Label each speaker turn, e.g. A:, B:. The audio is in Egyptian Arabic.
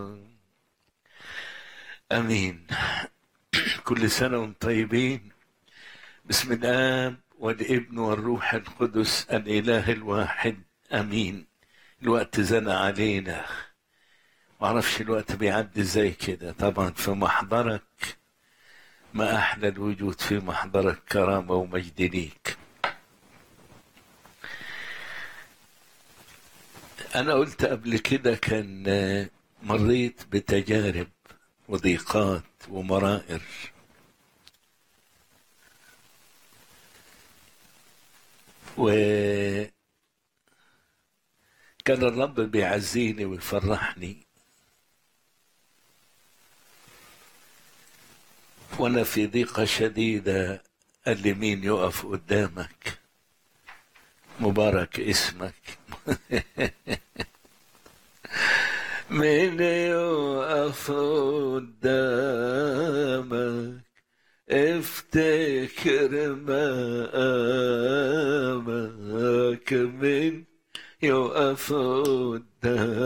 A: امين كل سنه وانتم طيبين بسم الاب والابن والروح القدس الاله الواحد امين الوقت زنى علينا معرفش الوقت بيعدي ازاي كده طبعا في محضرك ما احلى الوجود في محضرك كرامه ومجد ليك انا قلت قبل كده كان مريت بتجارب وضيقات ومرائر و كان الرب بيعزيني ويفرحني وانا في ضيقة شديدة قال لي مين يقف قدامك مبارك اسمك مين يقف قدامك افتكر مقامك مين يقف قدامك